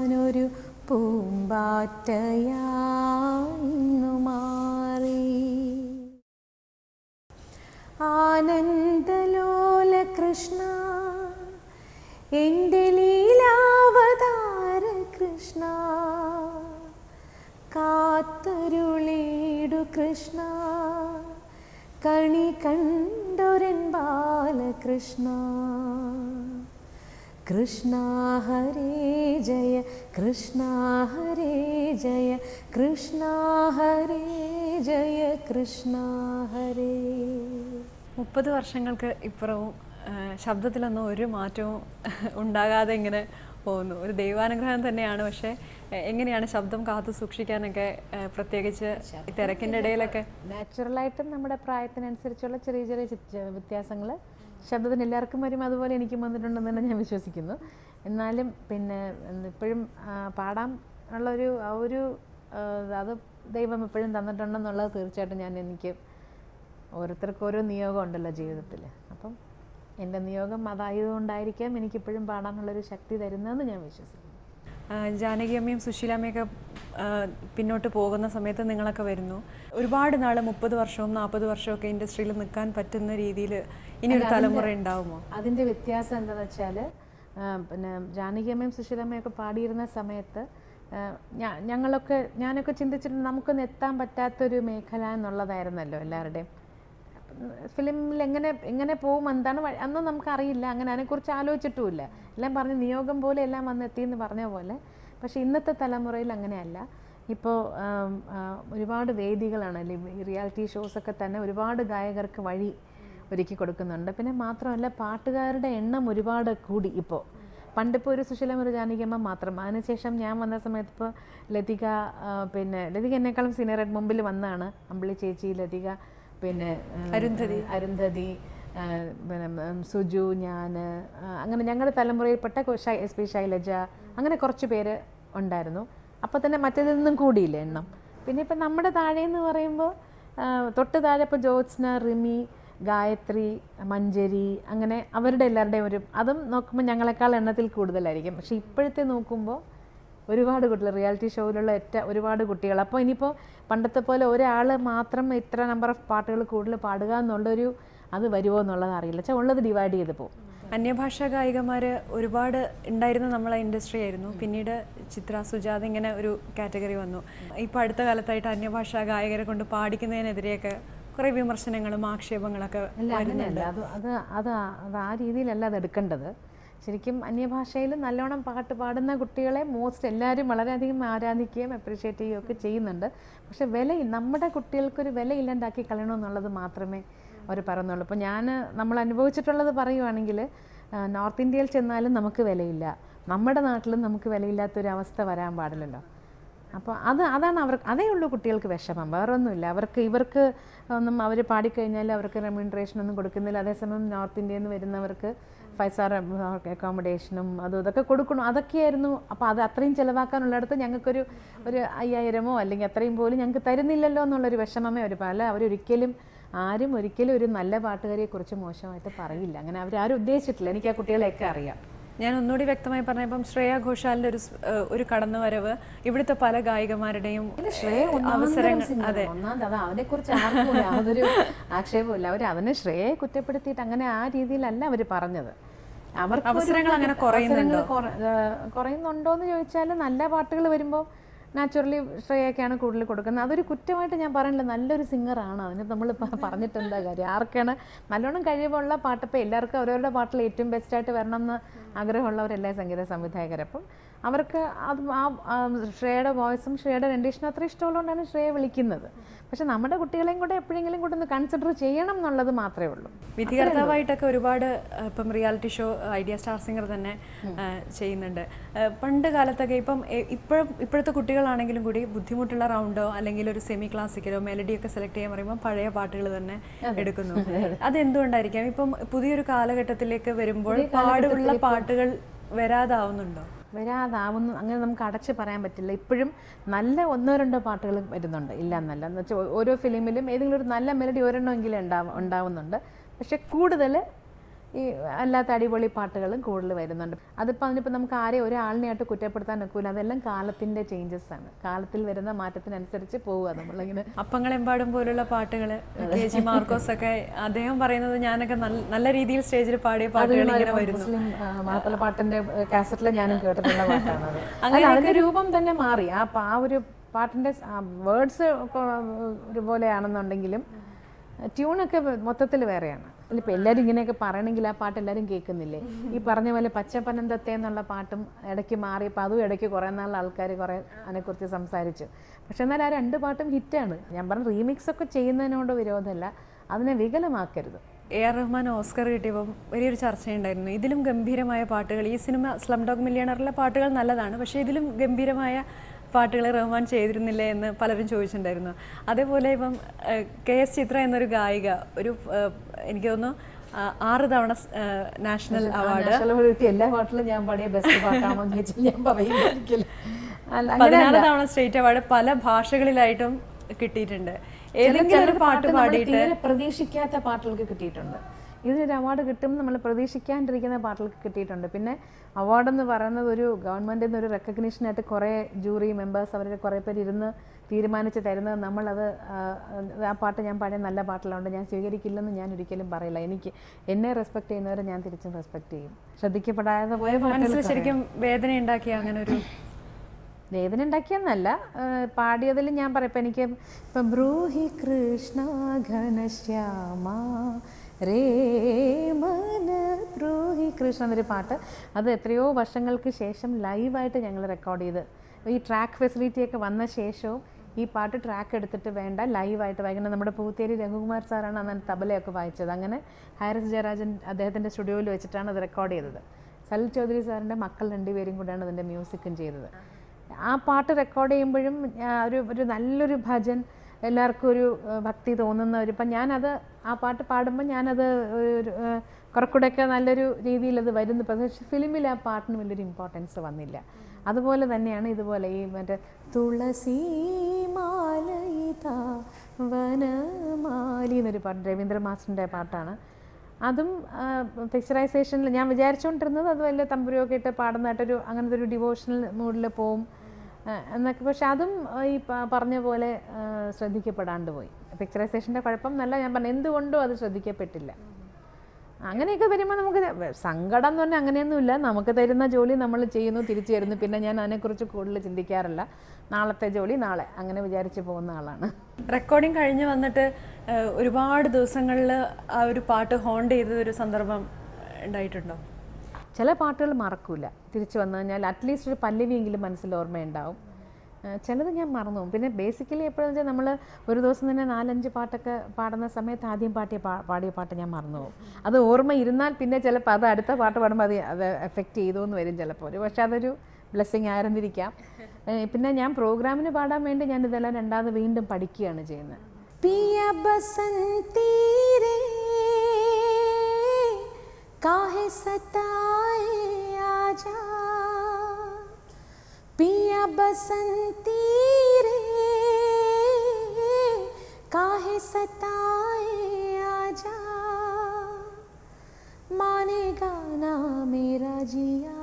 ഞാനൊരു പൂമ്പാറ്റയായിന്നു മാറി ആനന്ദലോല കൃഷ്ണ എൻ്റെ ലീലാവതാര കൃഷ്ണ കാത്തരുളീടു കൃഷ്ണ കണി കണ്ടൊരൻ ബാലകൃഷ്ണ കൃഷ്ണ ഹരേ ജയ കൃഷ്ണ ഹരേ ജയ കൃഷ്ണ ഹരേ ജയ കൃഷ്ണ ഹരേ മുപ്പത് വർഷങ്ങൾക്ക് ഇപ്പുറവും ആ, ശബ്ദത്തിലൊന്നും ഒരു മാറ്റവും ഉണ്ടാകാതെ ഇങ്ങനെ പോകുന്നു ഒരു ദൈവാനുഗ്രഹം തന്നെയാണ് പക്ഷേ എ- എങ്ങനെയാണ് ശബ്ദം കാത്തു സൂക്ഷിക്കാനൊക്കെ ആ, പ്രത്യേകിച്ച് ഈ തിരക്കിൻ്റെ ഇടയിലൊക്കെ നാച്ചുറലായിട്ടും നമ്മുടെ പ്രായത്തിനനുസരിച്ചുള്ള ചെറിയ ചെറിയ വ്യത്യാസങ്ങൾ ശബ്ദത്തിന് എല്ലാവർക്കും വരും അതുപോലെ എനിക്കും വന്നിട്ടുണ്ടെന്ന് തന്നെ ഞാൻ വിശ്വസിക്കുന്നു എന്നാലും പിന്നെ ഇപ്പോഴും പാടാൻ ഉള്ളൊരു ആ ഒരു ആ, അത് ദൈവം എപ്പോഴും തന്നിട്ടുണ്ടെന്നുള്ളത് തീർച്ചയായിട്ടും ഞാൻ എനിക്ക് ഓരോരുത്തർക്കും ഓരോ നിയോഗം ഉണ്ടല്ലോ ജീവിതത്തിൽ അപ്പം എൻ്റെ നിയോഗം അതായതുകൊണ്ടായിരിക്കാം എനിക്കിപ്പോഴും പാടാനുള്ളൊരു ശക്തി തരുന്നതെന്ന് ഞാൻ വിശ്വസിക്കുന്നു ആ, ജാനകിയമ്മയും സുശീലാമ്മയൊക്കെ ആ, പിന്നോട്ട് പോകുന്ന സമയത്ത് നിങ്ങളൊക്കെ വരുന്നു ഒരുപാട് നാൾ മുപ്പത് വർഷവും നാൽപ്പത് വർഷവും ഒക്കെ ഇൻഡസ്ട്രിയിൽ നിൽക്കാൻ പറ്റുന്ന രീതിയിൽ ഇനി ഒരു തലമുറ ഉണ്ടാവുമോ അതിൻ്റെ വ്യത്യാസം എന്താണെന്ന് വെച്ചാൽ പിന്നെ ജാനകിയമ്മയും സുശീലമ്മയൊക്കെ പാടിയിരുന്ന സമയത്ത് ആ, ഞാ- ഞങ്ങളൊക്കെ ഞാനൊക്കെ ചിന്തിച്ചിട്ട് നമുക്കൊന്ന് എത്താൻ പറ്റാത്തൊരു മേഖല എന്നുള്ളതായിരുന്നല്ലോ എല്ലാവരുടെയും ഫിലിമിൽ എങ്ങനെ എങ്ങനെ പോകും എന്താണ് വഴി- അന്നും നമുക്കറിയില്ല അങ്ങനെ അതിനെക്കുറിച്ച് ആലോചിച്ചിട്ടുമില്ല എല്ലാം പറഞ്ഞ് നിയോഗം പോലെ എല്ലാം വന്നെത്തി എന്ന് പറഞ്ഞ പോലെ പക്ഷേ ഇന്നത്തെ തലമുറയിൽ അങ്ങനെയല്ല ഇപ്പോൾ ഒരുപാട് വേദികളാണ് ഈ റിയാലിറ്റി ഷോസൊക്കെ തന്നെ ഒരുപാട് ഗായകർക്ക് വഴി ഒരുക്കി കൊടുക്കുന്നുണ്ട് പിന്നെ മാത്രമല്ല പാട്ടുകാരുടെ എണ്ണം ഒരുപാട് കൂടി ഇപ്പോൾ പണ്ടിപ്പോൾ ഒരു സുശീലം ഒരു ജാനകിയമ്മ മാത്രം അതിനുശേഷം ഞാൻ വന്ന സമയത്ത് ഇപ്പോൾ ലതിക ആ, പിന്നെ ലതിക എന്നെക്കാളും സീനിയറായിട്ട് മുമ്പിൽ വന്നതാണ് അമ്പിളി ചേച്ചി ലതിക പിന്നെ ആ, അരുന്ധതി. അരുന്ധതി ആ, പിന്നെ ഉം, സുജു ഞാൻ അങ്ങനെ ഞങ്ങളുടെ തലമുറയിൽപ്പെട്ട എസ് പി ശൈലജ അങ്ങനെ കുറച്ച് പേര് ഉണ്ടായിരുന്നു അപ്പോൾ തന്നെ മറ്റേതിൽ നിന്നും കൂടിയില്ലേ എണ്ണം പിന്നെ ഇപ്പം നമ്മുടെ താഴെ എന്ന് പറയുമ്പോൾ ആ, തൊട്ട് താഴെ ഇപ്പോൾ ജ്യോത്സ്ന റിമി ഗായത്രി മഞ്ജരി അങ്ങനെ അവരുടെ എല്ലാവരുടെയും ഒരു അതും നോക്കുമ്പോൾ ഞങ്ങളെക്കാൾ എണ്ണത്തിൽ കൂടുതലായിരിക്കും പക്ഷേ ഇപ്പോഴത്തെ നോക്കുമ്പോൾ ഒരുപാട് കുട്ടികൾ റിയാലിറ്റി ഷോയിലുള്ള ഏറ്റ ഒരുപാട് കുട്ടികൾ അപ്പോൾ ഇനിയിപ്പോൾ പണ്ടത്തെ പോലെ ഒരാൾ മാത്രം ഇത്ര നമ്പർ ഓഫ് പാട്ടുകൾ കൂടുതൽ പാടുക എന്നുള്ളൊരു അത് വരുമോ എന്നുള്ളത് അറിയില്ല വെച്ചാൽ ഉള്ളത് ഡിവൈഡ് ചെയ്ത് പോകും അന്യഭാഷാ ഗായികമാർ ഒരുപാട് ഉണ്ടായിരുന്ന നമ്മളെ ഇൻഡസ്ട്രി ആയിരുന്നു പിന്നീട് ചിത്ര സുജാത ഇങ്ങനെ ഒരു കാറ്റഗറി വന്നു ഇപ്പോൾ അടുത്ത കാലത്തായിട്ട് അന്യഭാഷാ ഗായകരെ കൊണ്ട് പാടിക്കുന്നതിനെതിരെയൊക്കെ കുറേ വിമർശനങ്ങളും ആക്ഷേപങ്ങളൊക്കെ അല്ല അങ്ങനെയല്ല അത് അത് അത് ആ- അത് ആ രീതിയിലല്ല അത് എടുക്കേണ്ടത് ശരിക്കും അന്യഭാഷയിൽ നല്ലോണം പാട്ട് പാടുന്ന കുട്ടികളെ മോസ്റ്റ് എല്ലാവരും വളരെയധികം ആരാധിക്കുകയും അപ്രീഷിയേറ്റ് ചെയ്യുകയും ഒക്കെ ചെയ്യുന്നുണ്ട് പക്ഷെ വില നമ്മുടെ കുട്ടികൾക്കൊരു വില ഇല്ലാണ്ടാക്കി കളയണമെന്നുള്ളത് മാത്രമേ അവർ പറയുന്നുള്ളൂ ഇപ്പോൾ ഞാൻ നമ്മൾ അനുഭവിച്ചിട്ടുള്ളത് പറയുവാണെങ്കിൽ ആ, നോർത്ത് ഇന്ത്യയിൽ ചെന്നാലും നമുക്ക് വിലയില്ല നമ്മുടെ നാട്ടിലും നമുക്ക് വിലയില്ലാത്തൊരു അവസ്ഥ വരാൻ പാടില്ലല്ലോ അപ്പോൾ അത് അതാണ് അവർ അതേ ഉള്ളൂ കുട്ടികൾക്ക് വിഷമം വേറെ ഒന്നുമില്ല അവർക്ക് ഇവർക്ക് ഒന്നും അവർ പാടിക്കഴിഞ്ഞാൽ അവർക്ക് റെമ്യൂണറേഷൻ ഒന്നും കൊടുക്കുന്നില്ല അതേസമയം നോർത്ത് ഇന്ത്യയിൽ നിന്ന് വരുന്നവർക്ക് ഫൈവ് സ്റ്റാർ അക്കോമഡേഷനും അതും ഇതൊക്കെ കൊടുക്കണം അതൊക്കെയായിരുന്നു അപ്പോൾ അത് അത്രയും ചിലവാക്കാനുള്ളിടത്ത് ഞങ്ങൾക്കൊരു ഒരു അയ്യായിരമോ അല്ലെങ്കിൽ അത്രയും പോലും ഞങ്ങൾക്ക് തരുന്നില്ലല്ലോ എന്നുള്ളൊരു വിഷമമേ ഒരു പല അവരൊരിക്കലും ആരും ഒരിക്കലും ഒരു നല്ല പാട്ടുകാരിയെക്കുറിച്ച് മോശമായിട്ട് പറയില്ല അങ്ങനെ അവരാരും ഉദ്ദേശിച്ചിട്ടില്ല എനിക്ക് ആ കുട്ടികളെയൊക്കെ അറിയാം ഞാൻ ഒന്നുകൂടി വ്യക്തമായി പറഞ്ഞപ്പം ശ്രേയ ഘോഷാലിന്റെ ഒരു സ്- ഏഹ് ഒരു കടന്നുവരവ് ഇവിടുത്തെ പല ഗായികമാരുടെയും ശ്രേയ അവസരങ്ങൾ അതെ ഒന്നാമത് അത് അവനെ കുറിച്ച് ആർക്കും യാതൊരു ആക്ഷേപമില്ല അവർ അവനെ ശ്രേയയെ കുറ്റപ്പെടുത്തിയിട്ട് അങ്ങനെ ആ രീതിയിലല്ല അവർ പറഞ്ഞത് അവർക്ക് ഒരു അവസരങ്ങൾ അങ്ങനെ അവസരങ്ങൾ കുറയുന്നുണ്ടോ? കുറ- ഏഹ് കുറയുന്നുണ്ടോ എന്ന് ചോദിച്ചാൽ നല്ല പാട്ടുകൾ വരുമ്പോൾ നാച്ചുറലി ശ്രേയൊക്കെയാണ് കൂടുതൽ കൊടുക്കുന്നത് അതൊരു കുറ്റമായിട്ട് ഞാൻ പറയണില്ല നല്ലൊരു സിംഗറാണ് അതിന് നമ്മൾ പറഞ്ഞിട്ട് എന്താ കാര്യം ആർക്കാണ് നല്ലോണം കഴിവുള്ള പാട്ടിപ്പോൾ എല്ലാവർക്കും അവരവരുടെ പാട്ടിൽ ഏറ്റവും ബെസ്റ്റായിട്ട് വരണം എന്ന് ആഗ്രഹമുള്ളവരല്ലേ സംഗീത സംവിധായകർ അപ്പം അവർക്ക് അത് ആ ആ ശ്രേയയുടെ വോയിസും ശ്രേയയുടെ രണ്ടീഷനും അത്ര ഇഷ്ടമുള്ളതുകൊണ്ടാണ് ശ്രേയ വിളിക്കുന്നത് പക്ഷെ നമ്മുടെ കുട്ടികളെയും കൂടെ എപ്പോഴെങ്കിലും കൂടെ ഒന്ന് കൺസിഡർ ചെയ്യണം എന്നുള്ളത് മാത്രമേ ഉള്ളൂ വിധികർത്താവായിട്ടൊക്കെ ഒരുപാട് ആ, ഇപ്പം reality show Idea Star Singer തന്നെ ആ, ചെയ്യുന്നുണ്ട് ആ, പണ്ട് കാലത്തൊക്കെ ഇപ്പം ഇപ്പോഴും ഇപ്പോഴത്തെ കുട്ടികളാണെങ്കിലും കൂടി ബുദ്ധിമുട്ടുള്ള റൗണ്ടോ അല്ലെങ്കിൽ ഒരു സെമി ക്ലാസിക്കലോ മെലഡിയൊക്കെ സെലക്ട് ചെയ്യാൻ പറയുമ്പോൾ പഴയ പാട്ടുകൾ തന്നെ എടുക്കുന്നു അതെന്തുകൊണ്ടായിരിക്കാം ഇപ്പം പുതിയൊരു കാലഘട്ടത്തിലേക്ക് വരുമ്പോൾ പാടുള്ള പാട്ടുകൾ വരാതാവുന്നുണ്ടോ വരാതാവുന്നു അങ്ങനെ നമുക്ക് അടച്ച് പറയാൻ പറ്റില്ല ഇപ്പോഴും നല്ല ഒന്നോ രണ്ടോ പാട്ടുകൾ വരുന്നുണ്ട് ഇല്ല എന്നല്ല എന്ന് വെച്ചാൽ ഓരോ ഫിലിമിലും ഏതെങ്കിലും ഒരു നല്ല മെലഡി ഒരെണ്ണമെങ്കിലും ഉണ്ടാവും ഉണ്ടാവുന്നുണ്ട് പക്ഷെ കൂടുതൽ ഈ അല്ലാത്ത അടിപൊളി പാട്ടുകളും കൂടുതൽ വരുന്നുണ്ട് അതിപ്പോൾ അതിനിപ്പോൾ നമുക്ക് ആരെയും ഒരാളിനെയായിട്ട് കുറ്റപ്പെടുത്താൻ ഒക്കില്ല അതെല്ലാം കാലത്തിൻ്റെ ചേഞ്ചസ് ആണ് കാലത്തിൽ വരുന്ന മാറ്റത്തിനനുസരിച്ച് പോവുക നമ്മളിങ്ങനെ അപ്പങ്ങളെമ്പാടും പോലുള്ള പാട്ടുകൾ കെ ജി മാർക്കോസ് ഒക്കെ അദ്ദേഹം പറയുന്നത് ഞാനൊക്കെ നല്ല നല്ല രീതിയിൽ സ്റ്റേജിൽ പാടിയ പാട്ടുകൾ ഇങ്ങനെ വരുന്നു മുസ്ലിം ആ, മാപ്പിള പാട്ടിന്റെ കാസറ്റിൽ ഞാനും കേട്ടിട്ടുള്ള പാട്ടാണത് അല്ല അതിന്റെ രൂപം തന്നെ മാറി ആ പ- ആ ഒരു പാട്ടിന്റെ വേർഡ്സ് ഒരുപോലെയാണെന്നുണ്ടെങ്കിലും ട്യൂണൊക്കെ മൊത്തത്തിൽ വേറെയാണ് ഇപ്പം എല്ലാവരും ഇങ്ങനെയൊക്കെ പറയണമെങ്കിൽ ആ പാട്ട് എല്ലാവരും കേൾക്കുന്നില്ലേ ഈ പറഞ്ഞ പോലെ പച്ചപ്പനന്തത്തെ എന്നുള്ള പാട്ടും ഇടയ്ക്ക് മാറിയപ്പോൾ അതും ഇടയ്ക്ക് കുറേ നാൾ ആൾക്കാർ കുറേ അതിനെക്കുറിച്ച് സംസാരിച്ചു പക്ഷെ എന്നാൽ ആ രണ്ട് പാട്ടും ഹിറ്റാണ് ഞാൻ പറഞ്ഞ റീമിക്സ് ഒക്കെ ചെയ്യുന്നതിനോട് വിരോധമല്ല അതിനെ വികലമാക്കരുത് എ ആർ റഹ്മാൻ ഓസ്കർ കിട്ടിയപ്പം വലിയൊരു ചർച്ചയുണ്ടായിരുന്നു ഇതിലും ഗംഭീരമായ പാട്ടുകൾ ഈ സിനിമ സ്ലം ഡോഗ് മില്യണറിലെ പാട്ടുകൾ നല്ലതാണ് പക്ഷേ ഇതിലും ഗംഭീരമായ പാട്ടുകൾ റഹ്മാൻ ചെയ്തിരുന്നില്ലേ എന്ന് പലരും ചോദിച്ചിട്ടുണ്ടായിരുന്നു അതേപോലെ ഇപ്പം ഏഹ്, കെ എസ് ചിത്ര എന്നൊരു ഗായിക ഒരു ഏഹ്, എനിക്ക് തോന്നുന്നു ആ, ആറ് തവണ സ്- ഏഹ്, നാഷണൽ അവാർഡ് നാഷണൽ അവാർഡ് എല്ലാ പാട്ടിലും ഞാൻ പാടിയ ബെസ്റ്റ് പാട്ടാണോ എന്ന് ചോദിച്ചാൽ ഞാൻ പറയുമായിരിക്കില്ല അല്ല അങ്ങനെ പതിനാറ് തവണ സ്റ്റേറ്റ് അവാർഡ് പല ഭാഷകളിലായിട്ടും കിട്ടിയിട്ടുണ്ട് ഏതെങ്കിലും ഒരു പാട്ട് നമ്മള് പാടിയിട്ട് തീരെ പ്രതീക്ഷിക്കാത്ത പാട്ടുകൾക്ക് കിട്ടിയിട്ടുണ്ട് ഇതിനൊരു അവാർഡ് കിട്ടും നമ്മൾ പ്രതീക്ഷിക്കാണ്ടിരിക്കുന്ന പാട്ടുകൾക്ക് കിട്ടിയിട്ടുണ്ട് പിന്നെ അവാർഡ് എന്ന് പറയുന്നത് ഒരു ഗവൺമെൻറ്റിൽ നിന്ന് ഒരു റെക്കഗ്നീഷനായിട്ട് കുറേ ജൂറി മെമ്പേഴ്സ് അവർ കുറേ പേര് ഇരുന്ന് തീരുമാനിച്ച് തരുന്നത് നമ്മളത് ആ, ആ പാട്ട് ഞാൻ പാടിയ നല്ല പാട്ടിലുണ്ട് ഞാൻ സ്വീകരിക്കില്ലെന്ന് ഞാൻ ഒരിക്കലും പറയില്ല എനിക്ക് എന്നെ റെസ്പെക്ട് ചെയ്യുന്നവരെ ഞാൻ തിരിച്ചും റെസ്പെക്ട് ചെയ്യും ശ്രദ്ധിക്കപ്പെടാതെ പോയ പാട്ടുകൾ മനസ്സിൽ ശരിക്കും വേദന ഉണ്ടാക്കിയ അങ്ങനെ ഒരു വേദന ഉണ്ടാക്കിയെന്നല്ല പാടിയതിൽ ഞാൻ പറയാം ഇപ്പം എനിക്ക് ഇപ്പം ബ്രൂഹി കൃഷ്ണ ഘനശ്യാമ രേ മന ബ്രൂഹി കൃഷ്ണ എന്നൊരു പാട്ട് അത് എത്രയോ വർഷങ്ങൾക്ക് ശേഷം ലൈവായിട്ട് ഞങ്ങൾ റെക്കോർഡ് ചെയ്ത് ഈ ട്രാക്ക് ഫെസിലിറ്റിയൊക്കെ വന്ന ശേഷവും ഈ പാട്ട് ട്രാക്ക് എടുത്തിട്ട് വേണ്ട ലൈവായിട്ട് വായിക്കണം നമ്മുടെ പൂത്തേരി രഘുകുമാർ സാറാണ് അന്ന് തബലയൊക്കെ വായിച്ചത് അങ്ങനെ ഹൈറസ് ജയരാജൻ അദ്ദേഹത്തിൻ്റെ സ്റ്റുഡിയോയിൽ വെച്ചിട്ടാണ് അത് റെക്കോർഡ് ചെയ്തത് സലിൽ ചൗധരി സാറിൻ്റെ മക്കൾ രണ്ടുപേരും കൂടെയാണ് അതിൻ്റെ മ്യൂസിക്കും ചെയ്തത് ആ പാട്ട് റെക്കോർഡ് ചെയ്യുമ്പോഴും ആ, ഒരു ഒരു നല്ലൊരു ഭജൻ എല്ലാവർക്കും ഒരു ആ, ഭക്തി തോന്നുന്ന ഒരു ഇപ്പം ഞാനത് ആ പാട്ട് പാടുമ്പോൾ ഞാനത് ഒരു ആ, കുറെക്കൂടെയൊക്കെ നല്ലൊരു രീതിയിൽ അത് വരുന്നു പക്ഷേ ഫിലിമിൽ ആ പാട്ടിന് വലിയൊരു ഇമ്പോർട്ടൻസ് വന്നില്ല അതുപോലെ തന്നെയാണ് ഇതുപോലെ ഈ മറ്റേ തുളസി മാലയിതാ വനമാലി എന്നൊരു പാട്ട് രവീന്ദ്ര മാസ്റ്ററിൻ്റെ പാട്ടാണ് അതും പിക്ചറൈസേഷനിൽ ഞാൻ വിചാരിച്ചുകൊണ്ടിരുന്നത് അത് വലിയ തമ്പുരൊക്കെ ഇട്ട് പാടുന്നതായിട്ടൊരു അങ്ങനത്തെ ഒരു ഡിവോഷണൽ മൂഡിൽ പോവും ആ, എന്നൊക്കെ പക്ഷെ അതും ആ, ഈ പ- പറഞ്ഞ പോലെ ആ, ശ്രദ്ധിക്കപ്പെടാണ്ട് പോയി പിക്ചറൈസേഷൻ്റെ കുഴപ്പം എന്നല്ല ഞാൻ പറഞ്ഞു എന്തുകൊണ്ടും അത് ശ്രദ്ധിക്കപ്പെട്ടില്ല അങ്ങനെയൊക്കെ വരുമ്പോൾ നമുക്ക് വെ- സങ്കടം എന്ന് പറഞ്ഞാൽ അങ്ങനെയൊന്നുമില്ല നമുക്ക് തരുന്ന ജോലി നമ്മൾ ചെയ്യുന്നു തിരിച്ചു തരുന്നു പിന്നെ ഞാൻ അതിനെക്കുറിച്ച് കൂടുതൽ ചിന്തിക്കാറില്ല നാളത്തെ ജോലി നാളെ അങ്ങനെ വിചാരിച്ച് പോകുന്ന ആളാണ് റെക്കോർഡിങ് കഴിഞ്ഞ് വന്നിട്ട് ഏഹ്, ഒരുപാട് ദിവസങ്ങളിൽ ആ ഒരു പാട്ട് ഹോണ്ട് ചെയ്ത ഒരു സന്ദർഭം ഉണ്ടായിട്ടുണ്ടോ ചില പാട്ടുകൾ മറക്കൂല തിരിച്ചു വന്നു കഴിഞ്ഞാൽ അറ്റ്ലീസ്റ്റ് ഒരു പല്ലവിയെങ്കിലും മനസ്സിൽ ഓർമ്മയുണ്ടാവും ആ, ചിലത് ഞാൻ മറന്നു പോകും. പിന്നെ ബേസിക്കലി എപ്പോഴെന്ന് വെച്ചാൽ നമ്മൾ ഒരു ദിവസം തന്നെ നാലഞ്ച് പാട്ടൊക്കെ പാടുന്ന സമയത്ത് ആദ്യം പാട്ടിയ പാ പാടിയ പാട്ട് ഞാൻ മറന്നു പോകും അത് ഓർമ്മ ഇരുന്നാൽ പിന്നെ ചിലപ്പോൾ അത് അടുത്ത പാട്ട് പാടുമ്പോൾ അത് അത് എഫക്റ്റ് ചെയ്തു എന്ന് വരും ചിലപ്പോൾ ഒരു പക്ഷേ അതൊരു ബ്ലെസ്സിങ് ആയിരുന്നിരിക്കാം ഏ, പിന്നെ ഞാൻ പ്രോഗ്രാമിന് പാടാൻ വേണ്ടി ഞാൻ ഇതെല്ലാം രണ്ടാമത് വീണ്ടും പഠിക്കുകയാണ് ചെയ്യുന്നത് പിയ ബസന്തി रे काहे सताए आजा पिया बसंती रे काहे सताए आजा मानेगा ना मेरा जिया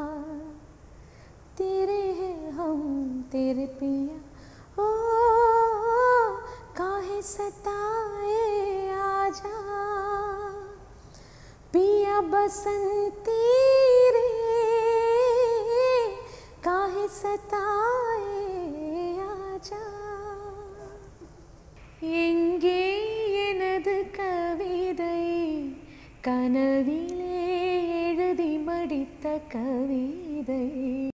तेरे हैं हम तेरे पिया ओ काहे सताए आजा पिया बसंती रे काहे सताए आजा எங்கே எனது கவிதை கனவிலே எழுதி மடித்த கவிதை